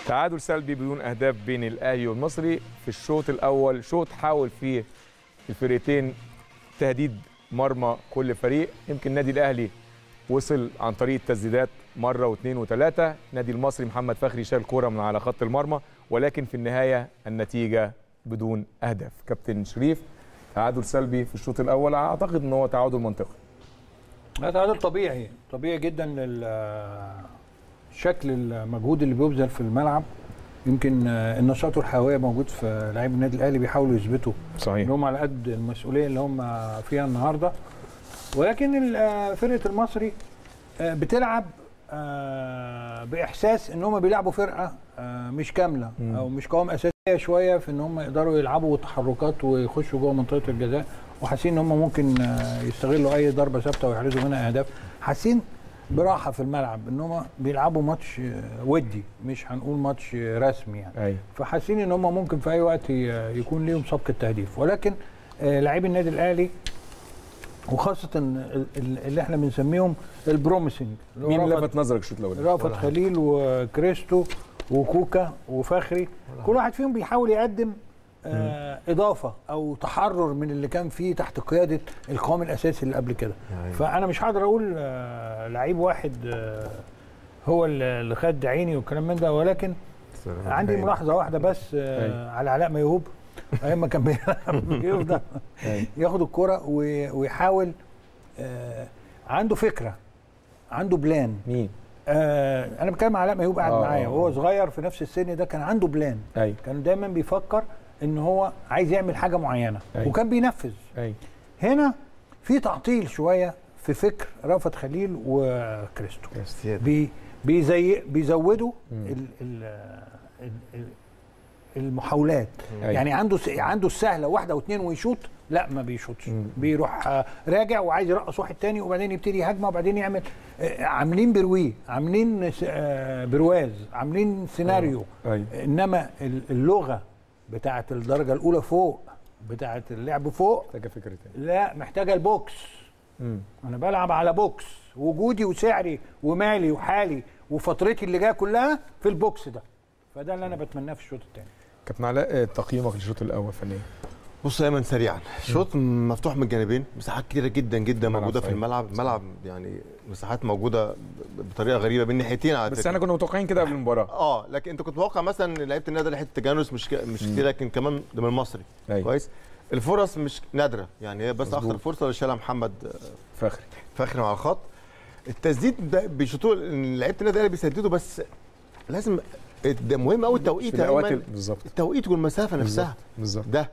تعادل سلبي بدون اهداف بين الاهلي والمصري في الشوط الاول شوط حاول فيه الفريقين تهديد مرمى كل فريق يمكن النادي الاهلي وصل عن طريق التسديدات مره واثنين وثلاثه النادي المصري محمد فخري شال كوره من على خط المرمى ولكن في النهايه النتيجه بدون اهداف كابتن شريف تعادل سلبي في الشوط الاول اعتقد ان هو تعادل منطقي لا تعادل طبيعي طبيعي جدا ال- شكل المجهود اللي بيبذل في الملعب يمكن آه، النشاط والحيويه موجود في لعيب النادي الاهلي بيحاولوا يثبتوا صحيح ان هم على قد المسؤوليه اللي هم فيها النهارده ولكن ال- آه، فرقه المصري آه، بتلعب آه، باحساس ان هم بيلعبوا فرقه آه، مش كامله مم. او مش قوام اساسيه شويه في ان هم يقدروا يلعبوا تحركات ويخشوا جوه منطقه الجزاء وحاسين ان هم ممكن آه، يستغلوا اي ضربه ثابته ويحرزوا منها اهداف حاسين براحه في الملعب ان هم بيلعبوا ماتش آه، ودي مش هنقول ماتش آه، رسمي يعني ايوه فحاسين ان هم ممكن في اي وقت ي- يكون ليهم سبق التهديف ولكن آه، لاعبي النادي الاهلي وخاصه ال- ال- اللي احنا بنسميهم البروميسنج اللي هو مين رافت- لفت نظرك الشوط الاول رافت خليل وكريستو وكوكا وفخري كل واحد فيهم بيحاول يقدم آه اضافه او تحرر من اللي كان فيه تحت قياده القوام الاساسي اللي قبل كده فانا مش هقدر اقول آه لعيب واحد آه هو اللي اللي خد عيني والكلام من ده ولكن عندي ملاحظه واحده بس آه أيوة. على علاء ميهوب ايام ما كان بيلعب يفضل أيوة. ياخد الكرة وي- ويحاول آه عنده فكره عنده بلان مين آه انا بتكلم على علاء ميهوب قاعد آه، معايا آه، وهو آه. صغير في نفس السن ده كان عنده بلان ايوه كان دايما بيفكر ان هو عايز يعمل حاجه معينه أيوة. وكان بينفذ ايوه هنا في تعطيل شويه في فكر رافت خليل وكريستو بي بيزي بيزودوا مم. ال ال ال ال المحاولات أيوة. يعني عنده س- عنده السهله واحده واثنين ويشوط لا ما بيشوطش مم. بيروح آه، راجع وعايز يرقص واحد تاني وبعدين يبتدي هجمه وبعدين يعمل آه، عاملين برويه عاملين س- آه، برواز عاملين سيناريو ايوه انما ال- اللغه بتاعه الدرجه الاولى فوق بتاعه اللعب فوق محتاجه فكره تاني لا محتاجه البوكس مم. انا بلعب على بوكس وجودي وسعري ومالي وحالي وفترتي اللي جايه كلها في البوكس ده فده اللي انا بتمناه في الشوط الثاني كابتن علاء آه، تقييمك للشوط الاول فنيا بص يا ايمن سريعا شوط مفتوح من الجانبين مساحات كتيره جدا جدا ملعب موجوده في صحيح. الملعب الملعب يعني مساحات موجوده ب- بطريقه غريبه بين ناحيتين على بس فكرة. احنا كنا متوقعين كده قبل المباراه اه لكن انت كنت متوقع مثلا لعيبه النادي ناحيه التجانس مش ك- مش كتير لكن كمان ده من المصري ايوه كويس الفرص مش نادره يعني هي بس مظبوط. اخطر فرصه اللي شالها محمد فخري فخري على الخط التسديد ده بيشوطوه لعيبه النادي الاهلي بيسددوا بس لازم ده مهم قوي التوقيت في يا الاوقات ايمن ال- بالظبط التوقيت والمسافه نفسها بالظبط ده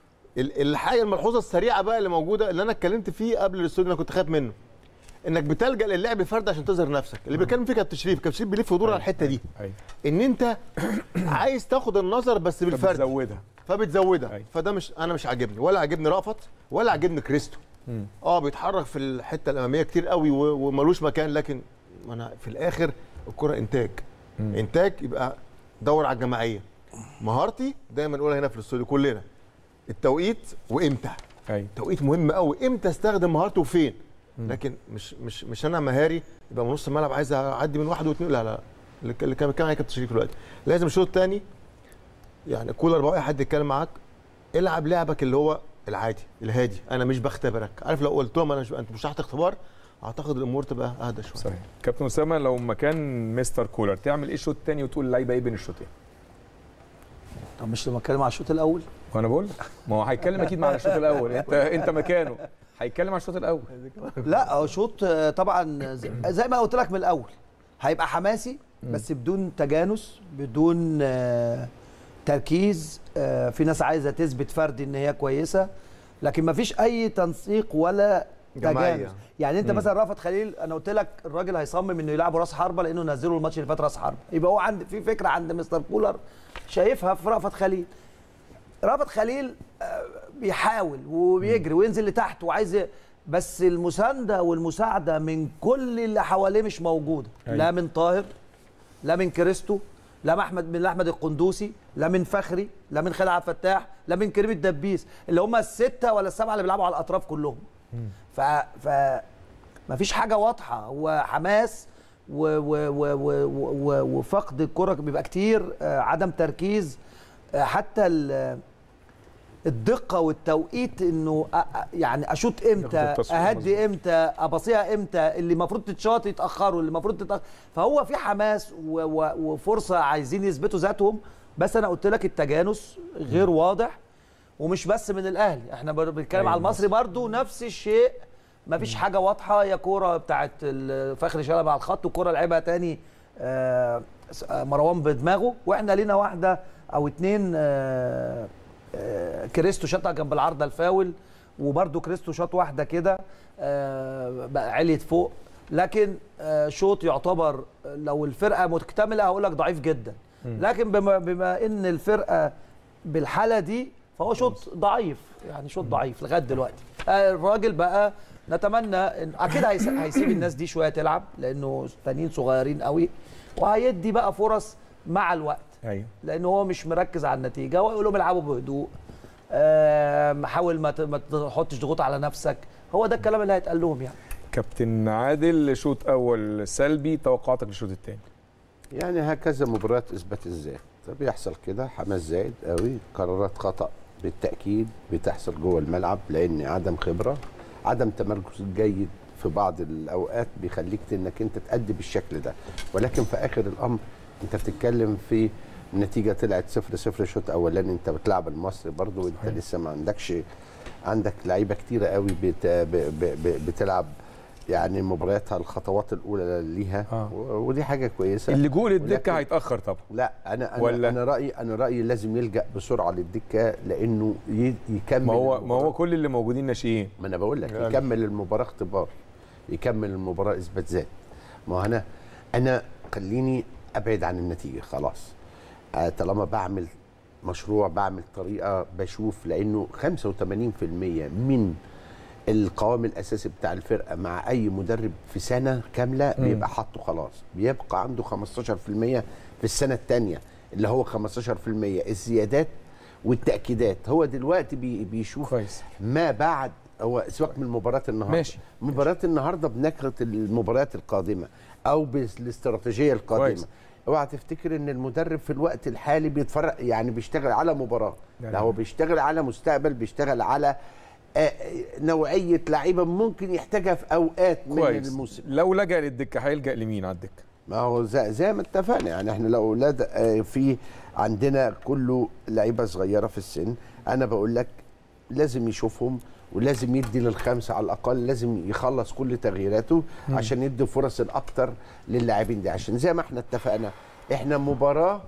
ال- الحاجه الملحوظه السريعه بقى اللي موجوده اللي انا اتكلمت فيه قبل الاستوديو انا كنت خايف منه انك بتلجا للعب فرد عشان تظهر نفسك اللي بيتكلم فيه كابتن شريف كابتن شريف بيلف ويدور على الحته دي ايوه ان انت عايز تاخد النظر بس بالفرد بتزودها فبتزودها أيوة. فده مش انا مش عاجبني ولا عاجبني رأفت ولا عاجبني كريستو مم. اه بيتحرك في الحته الاماميه كتير قوي و- وملوش مكان لكن انا في الاخر الكره انتاج مم. انتاج يبقى دور على الجماعيه مهارتي دايما نقولها هنا في الاستوديو كلنا التوقيت وامتى ايوه توقيت مهم قوي امتى استخدم مهارته وفين لكن مش مش مش انا مهاري يبقى من نص الملعب عايز اعدي من واحد واثنين لا لا اللي كان اللي كان بيتكلم عليه كابتن شريف دلوقتي لازم الشوط الثاني يعني كولر بقى أي حد يتكلم معاك العب لعبك اللي هو العادي الهادي انا مش بختبرك عارف لو قلت لهم انا مش انت مش تحت اختبار اعتقد الامور تبقى اهدى شويه صحيح كابتن اسامه لو مكان مستر كولر تعمل ايه الشوط الثاني وتقول اللعيبه ايه بين الشوطين طب مش لما اتكلم على الشوط الاول وانا بقول لك ما هو هيتكلم اكيد مع الشوط الاول انت انت مكانه هيتكلم على الشوط الاول لا هو شوط آه، طبعا زي- زي ما قلت لك من الاول هيبقى حماسي بس بدون تجانس بدون آه، تركيز آه، في ناس عايزه تثبت فردي ان هي كويسه لكن ما فيش اي تنسيق ولا جماعية. تجانس يعني انت مثلا رافت خليل انا قلت لك الراجل هيصمم انه يلعبه راس حربه لانه نزله الماتش اللي فات راس حربه يبقى هو عند في فكره عند مستر كولر شايفها في رافت خليل رافت خليل آه، بيحاول وبيجري وينزل لتحت وعايز ي- بس المسانده والمساعده من كل اللي حواليه مش موجوده أيوة. لا من طاهر لا من كريستو لا من احمد من احمد القندوسي لا من فخري لا من خالد عبد الفتاح لا من كريم الدبيس اللي هم السته ولا السبعه اللي بيلعبوا على الاطراف كلهم ف ف ما فيش حاجه واضحه هو حماس و و و و و وفقد الكره بيبقى كتير آه، عدم تركيز آه، حتى ال- الدقه والتوقيت انه أ- أ- يعني اشوط امتى ياخد التصوير اهدي امتى ابصيها امتى اللي المفروض تتشاط يتاخروا اللي المفروض تتأخر فهو في حماس و و وفرصه عايزين يثبتوا ذاتهم بس انا قلت لك التجانس غير واضح ومش بس من الاهلي احنا بر- بنتكلم أيوة، على المصري برضو نفس الشيء مفيش حاجه واضحه يا كوره بتاعت ال- فخري شلبي على الخط وكوره لعبها تاني آه، س- آه، مروان بدماغه واحنا لينا واحده او اتنين آه، آه، كريستو شاطها جنب العارضه الفاول وبرده كريستو شاط واحده كده آه، بقى عليت فوق لكن آه، شوط يعتبر لو الفرقه مكتمله هقول لك ضعيف جدا لكن بما, بما ان الفرقه بالحاله دي فهو شوط ضعيف يعني شوط ضعيف لغايه دلوقتي آه، الراجل بقى نتمنى ان اكيد هيس- هيسيب الناس دي شويه تلعب لانه تانيين صغيرين قوي وهيدي بقى فرص مع الوقت ايوه لان هو مش مركز على النتيجه ويقول لهم العبوا بهدوء آم، حاول ما ت- ما تحطش ضغوط على نفسك هو ده الكلام اللي هيتقال لهم يعني كابتن عادل شوط اول سلبي توقعاتك للشوط الثاني يعني هكذا مباريات اثبات الذات بيحصل كده حماس زايد قوي قرارات خطا بالتاكيد بتحصل جوه الملعب لان عدم خبره عدم تمركز جيد في بعض الاوقات بيخليك انك انت تأدي بالشكل ده ولكن في اخر الامر انت بتتكلم في نتيجه طلعت صفر صفر شوط اولاني انت بتلعب المصري برضو وانت صحيح. لسه ما عندكش عندك لعيبه كتيره قوي بت ب ب ب بتلعب يعني مبارياتها الخطوات الاولى ليها آه. و- ودي حاجه كويسه اللجوء للدكه ولكن- هيتاخر طبعا لا انا انا ولا؟ ولا انا رايي انا رايي لازم يلجا بسرعه للدكه لانه ي- يكمل ما هو ما المباراة. هو كل اللي موجودين ناشئين ما انا بقول لك يعني. يكمل المباراه اختبار يكمل المباراه اثبات ذات ما هو انا انا خليني ابعد عن النتيجه خلاص آه، طالما بعمل مشروع بعمل طريقه بشوف لانه 85% من القوام الاساسي بتاع الفرقه مع اي مدرب في سنه كامله مم. بيبقى حاطه خلاص بيبقى عنده 15% في السنه الثانيه اللي هو 15% الزيادات والتاكيدات هو دلوقتي بي بيشوف كويس ما بعد هو سواء من مباراه النهارده ماشي. مباراه النهارده بنكره المباريات القادمه او بالاستراتيجيه القادمه كويس. اوعى تفتكر ان المدرب في الوقت الحالي بيتفرق يعني بيشتغل على مباراه يعني. لا هو بيشتغل على مستقبل بيشتغل على آه، نوعيه لعيبه ممكن يحتاجها في اوقات من كويس الموسم لو لجأ للدكه هيلجأ لمين على الدكه ما هو زي, زي ما اتفقنا يعني احنا لو ولاد آه، في عندنا كله لعيبه صغيره في السن انا بقول لك لازم يشوفهم ولازم يدي للخمسه على الاقل لازم يخلص كل تغييراته عشان يدي فرص الاكتر للاعبين دي عشان زي ما احنا اتفقنا احنا مباراه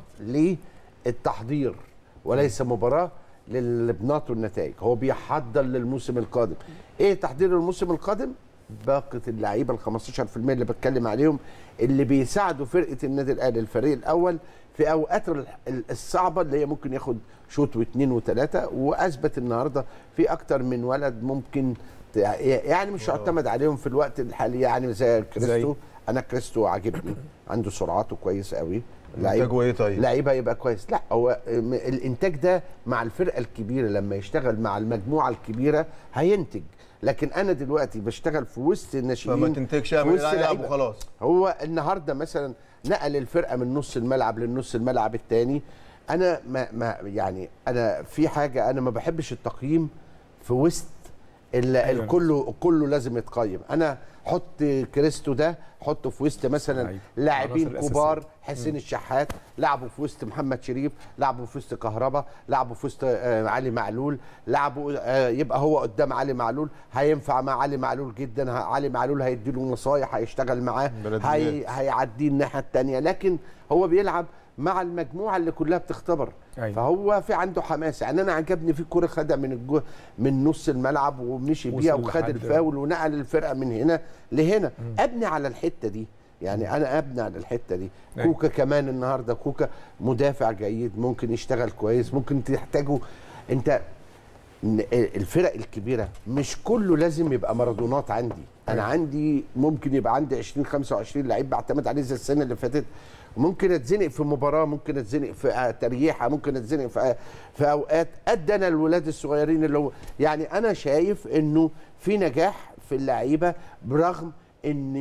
للتحضير وليس مباراه للبنات والنتائج هو بيحضر للموسم القادم ايه تحضير الموسم القادم باقه اللعيبه ال 15% اللي بتكلم عليهم اللي بيساعدوا فرقه النادي الاهلي الفريق الاول في اوقات ال- ال- الصعبه اللي هي ممكن ياخد شوط واثنين وثلاثه واثبت النهارده في اكتر من ولد ممكن ت- يعني مش يعتمد عليهم في الوقت الحالي يعني زي كريستو زي؟ انا كريستو عاجبني عنده سرعته كويسه قوي انتاجه ايه طيب؟ لعيب هيبقى كويس لا هو م- الانتاج ده مع الفرقه الكبيره لما يشتغل مع المجموعه الكبيره هينتج لكن انا دلوقتي بشتغل في وسط الناشئين فما تنتجش في اعمل وسط العب لعيبة. وخلاص هو النهارده مثلا نقل الفرقه من نص الملعب للنص الملعب الثاني انا ما, ما يعني انا في حاجه انا ما بحبش التقييم في وسط ال- أيوة. الكله كله لازم يتقيم انا حط كريستو ده حطه في وسط مثلا لعيب. لاعبين العناصر كبار حسين الشحات لعبوا في وسط محمد شريف لعبوا في وسط كهربا لعبوا في وسط آه، علي معلول لعبوا آه، يبقى هو قدام علي معلول هينفع مع علي معلول جدا ه- علي معلول هيديله نصايح هيشتغل معاه بلديات. هي هيعديه الناحيه الثانيه لكن هو بيلعب مع المجموعه اللي كلها بتختبر أيوة. فهو في عنده حماس يعني انا عجبني في كوره خدها من الجو من نص الملعب ومشي بيها وصل وخد لحد- الفاول ونقل الفرقه من هنا لهنا ابني على الحته دي يعني انا ابني على الحته دي أيوة. كوكا كمان النهارده كوكا مدافع جيد ممكن يشتغل كويس ممكن تحتاجه انت ن- الفرق الكبيره مش كله لازم يبقى مارادونات عندي انا أيوة. عندي ممكن يبقى عندي 20 25 لعيب بعتمد عليه زي السنه اللي فاتت ممكن اتزنق في مباراه ممكن اتزنق في آه، تريحه ممكن اتزنق في آه، في اوقات ادى انا الولاد الصغيرين اللي هو يعني انا شايف انه في نجاح في اللعيبه برغم ان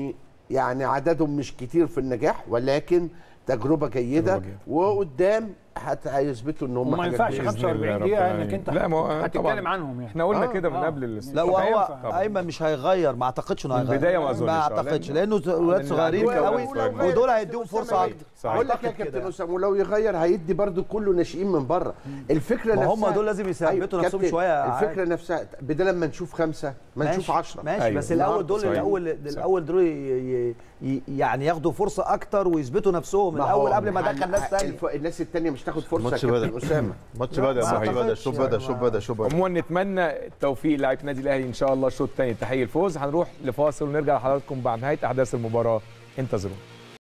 يعني عددهم مش كتير في النجاح ولكن تجربه جيده تجربة جيدة. وقدام هت- هيثبتوا ان هم وما حاجة ينفعش كويسة. بإذن الله 45 رب دقيقه العالمين. انك انت لا، ما هو- هتتكلم طبعاً. عنهم يعني احنا قلنا آه، كده من آه. قبل لا الاستوديو مش وهو هينفع. ايمن مش هيغير ما اعتقدش انه من هيغير البداية ما أظنش، ما آه، اعتقدش لأن- لانه ولاد لأن صغيرين عندهم قوي ولو غير ودول هيديهم فرصه اكتر صحيح. اقول لك يا أعتقد كابتن كده. اسامه ولو يغير هيدي برضو كله ناشئين من بره الفكره ما نفسها هم دول لازم يثبتوا أيوة، نفسهم كابتن، شوية عادي. الفكره نفسها بدل ما نشوف خمسه ما نشوف 10 ماشي أيوة. بس الاول دول صحيح. الاول الاول دول ي- ي- يعني ياخدوا فرصه اكتر ويثبتوا نفسهم الاول قبل ما ادخل ناس ثانيه الف- الناس الثانيه مش تاخد فرصه الماتش يا كابتن بدأ. اسامه ماتش بدا صحيح. ماتش بدا شوف بدا شوف بدا شوف بدا عموما نتمنى التوفيق للاعيبه النادي الاهلي ان شاء الله الشوط الثاني تحقيق الفوز هنروح لفاصل ونرجع لحضراتكم بعد نهايه احداث المباراه انتظرونا